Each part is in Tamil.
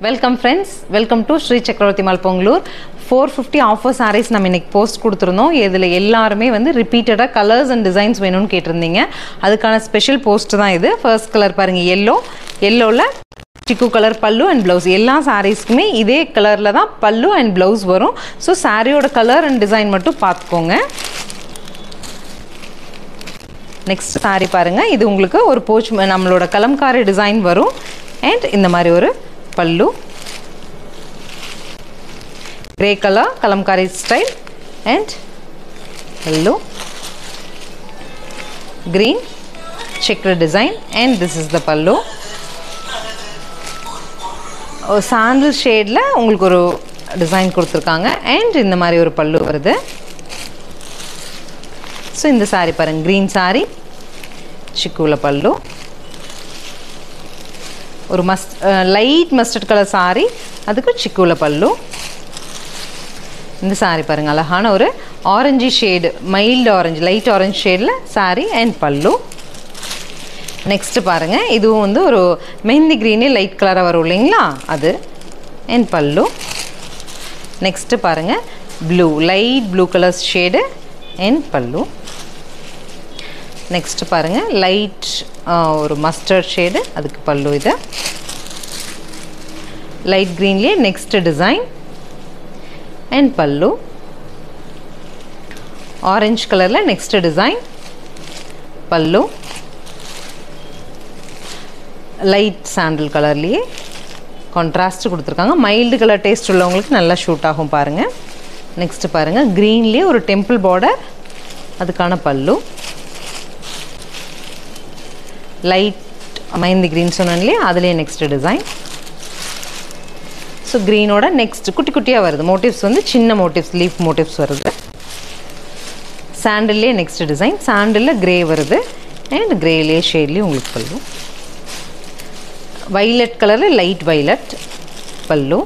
welcome friends welcome to Sri Chakravarthy mall Pongalur four fifty offer sarees நம்ம இன்னைக்கு போஸ்ட் கொடுத்துருந்தோம் இதில் எல்லாருமே வந்து ரிப்பீட்டடாக கலர்ஸ் அண்ட் டிசைன்ஸ் வேணும்னு கேட்டிருந்தீங்க அதுக்கான ஸ்பெஷல் போஸ்ட் தான் இது ஃபர்ஸ்ட் கலர் பாருங்கள் எல்லோ எல்லோவில் சிக்கு கலர் பல்லு அண்ட் ப்ளவுஸ் எல்லா சாரீஸ்க்குமே இதே கலரில் தான் பல்லு அண்ட் ப்ளவுஸ் வரும் ஸோ சாரியோட கலர் அண்ட் டிசைன் மட்டும் பார்த்துக்கோங்க நெக்ஸ்ட் சாரி பாருங்கள் இது உங்களுக்கு ஒரு போச் நம்மளோட கலம்காரி டிசைன் வரும் அண்ட் இந்த மாதிரி ஒரு pallu grey colour kalamkari style and pallu green checked design and this is the pallu sandal ஷேடில் உங்களுக்கு ஒரு டிசைன் கொடுத்துருக்காங்க அண்ட் இந்த மாதிரி ஒரு பல்லு வருது ஸோ இந்த சாரி பாருங்க க்ரீன் சாரி சிக்குவில் பல்லு ஒரு must light mustard colour saree அதுக்கு சிக்குவில் பல்லு இந்த சாரி பாருங்கள் அழகான ஒரு orange shade mild orange light orange ஷேடில் சாரி அண்ட் பல்லு நெக்ஸ்ட்டு பாருங்கள் இதுவும் வந்து ஒரு மெஹந்தி க்ரீனே லைட் கலராக வரும் இல்லைங்களா அது அண்ட் பல்லு நெக்ஸ்ட்டு பாருங்கள் blue light blue colour shade and pallu next பாருங்கள் லைட் ஒரு மஸ்டர்ட் ஷேடு அதுக்கு பல்லு இது லைட் க்ரீன்லேயே next design and pallu orange கலரில் next design pallu light sandal கலர்லேயே கான்ட்ராஸ்ட் கொடுத்துருக்காங்க மைல்டு கலர் டேஸ்ட் உள்ளவங்களுக்கு நல்லா ஷூட் ஆகும் பாருங்கள் நெக்ஸ்ட்டு பாருங்கள் க்ரீன்லேயே ஒரு டெம்பிள் பார்டர் அதுக்கான பல்லு லைட் மைந்தி க்ரீன் சொன்னேன் இல்லையா அதுலேயே நெக்ஸ்ட் டிசைன் ஸோ க்ரீனோட நெக்ஸ்ட் குட்டி குட்டியாக வருது மோட்டிவ்ஸ் வந்து சின்ன மோட்டிவ்ஸ் லீஃப் மோட்டிவ்ஸ் வருது சாண்டில்லே நெக்ஸ்ட் டிசைன் சாண்டிலில் க்ரே வருது அண்ட் க்ரேலே ஷேட்லேயும் உங்களுக்கு பல்லு வைலட் கலரில் லைட் வைலட் பல்லு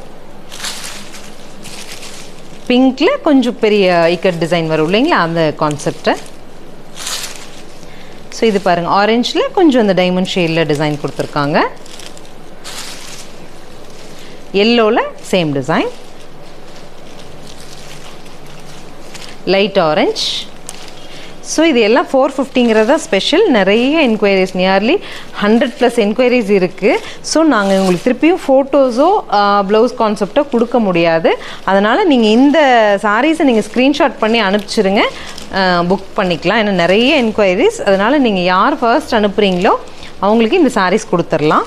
பிங்க்கில் கொஞ்சம் பெரிய இக்கட் டிசைன் வரும் இல்லைங்களா அந்த கான்செப்டை ஸோ இது பாருங்கள் ஆரஞ்சில் கொஞ்சம் அந்த டைமண்ட் ஷேடில் டிசைன் கொடுத்துருக்காங்க எல்லோவில் same design light orange so இது எல்லாம் ஃபோர் ஃபிஃப்டிங்கிறதா ஸ்பெஷல் நிறைய enquiries nearly hundred plus enquiries இருக்குது ஸோ நாங்கள் உங்களுக்கு திருப்பியும் ஃபோட்டோஸோ ப்ளவுஸ் கான்செப்டோ கொடுக்க முடியாது அதனால் நீங்கள் இந்த சாரீஸை நீங்கள் ஸ்க்ரீன்ஷாட் பண்ணி அனுப்பிச்சிருங்க புக் பண்ணிக்கலாம் ஏன்னா நிறைய என்கொயரிஸ் அதனால் நீங்கள் யார் ஃபர்ஸ்ட் அனுப்புகிறீங்களோ அவங்களுக்கு இந்த சாரீஸ் கொடுத்துர்லாம்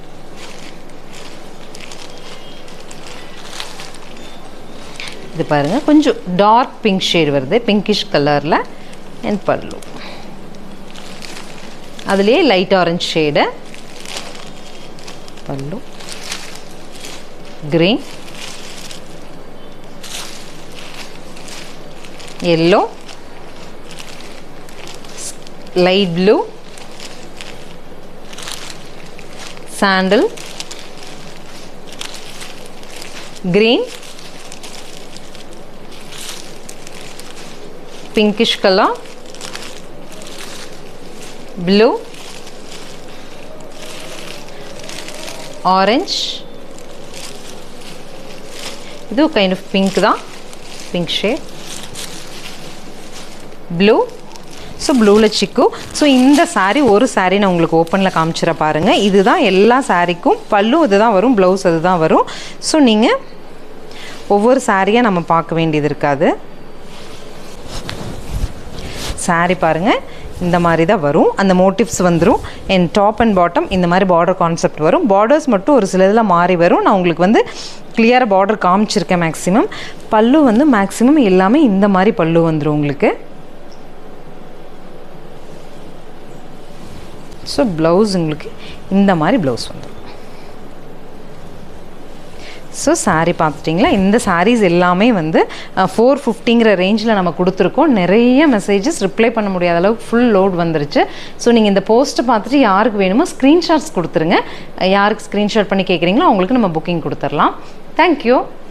இது பாருங்கள் கொஞ்சம் டார்க் பிங்க் ஷேட் வருது பிங்கிஷ் கலரில் அண்ட் பல்லு அதுலேயே light orange shade pallu green yellow light blue sandal green pinkish color blue orange இது கைண்ட் ஆஃப் பிங்க் தான் பிங்க் ஷேட் ப்ளூ ஸோ ப்ளூவில் சிக்கு ஸோ இந்த சாரீ ஒரு சாரீ நான் உங்களுக்கு ஓப்பனில் காமிச்சிட பாருங்கள் இதுதான் எல்லா சாரீக்கும் பல்லு இதுதான் வரும் ப்ளவுஸ் அதுதான் வரும் ஸோ நீங்கள் ஒவ்வொரு சாரியாக நம்ம பார்க்க வேண்டியது இருக்காது சாரி பாருங்கள் இந்த மாதிரி தான் வரும் அந்த மோட்டிவ்ஸ் வந்துடும் என் டாப் அண்ட் பாட்டம் இந்த மாதிரி பார்டர் கான்செப்ட் வரும் பார்டர்ஸ் மட்டும் ஒரு சில இதில் மாறி வரும் நான் உங்களுக்கு வந்து கிளியராக பார்டர் காமிச்சிருக்கேன் மேக்ஸிமம் பல்லு வந்து மேக்ஸிமம் எல்லாமே இந்த மாதிரி பல்லு வந்துடும் உங்களுக்கு ஸோ ப்ளவுஸ் உங்களுக்கு இந்த மாதிரி ப்ளவுஸ் வந்துடும் ஸோ சாரீ பார்த்துட்டிங்களா இந்த சாரீஸ் எல்லாமே வந்து ஃபோர் ஃபிஃப்டிங்கிற ரேஞ்சில் நம்ம கொடுத்துருக்கோம் நிறைய மெசேஜஸ் ரிப்ளை பண்ண முடியாத அளவுக்கு ஃபுல் லோட் வந்துருச்சு ஸோ நீங்கள் இந்த போஸ்ட்டை பார்த்துட்டு யாருக்கு வேணுமோ ஸ்க்ரீன்ஷாட்ஸ் கொடுத்துருங்க யாருக்கு ஸ்க்ரீன்ஷாட் பண்ணி கேட்குறீங்களோ அவங்களுக்கு நம்ம புக்கிங் கொடுத்துடலாம் தேங்க்யூ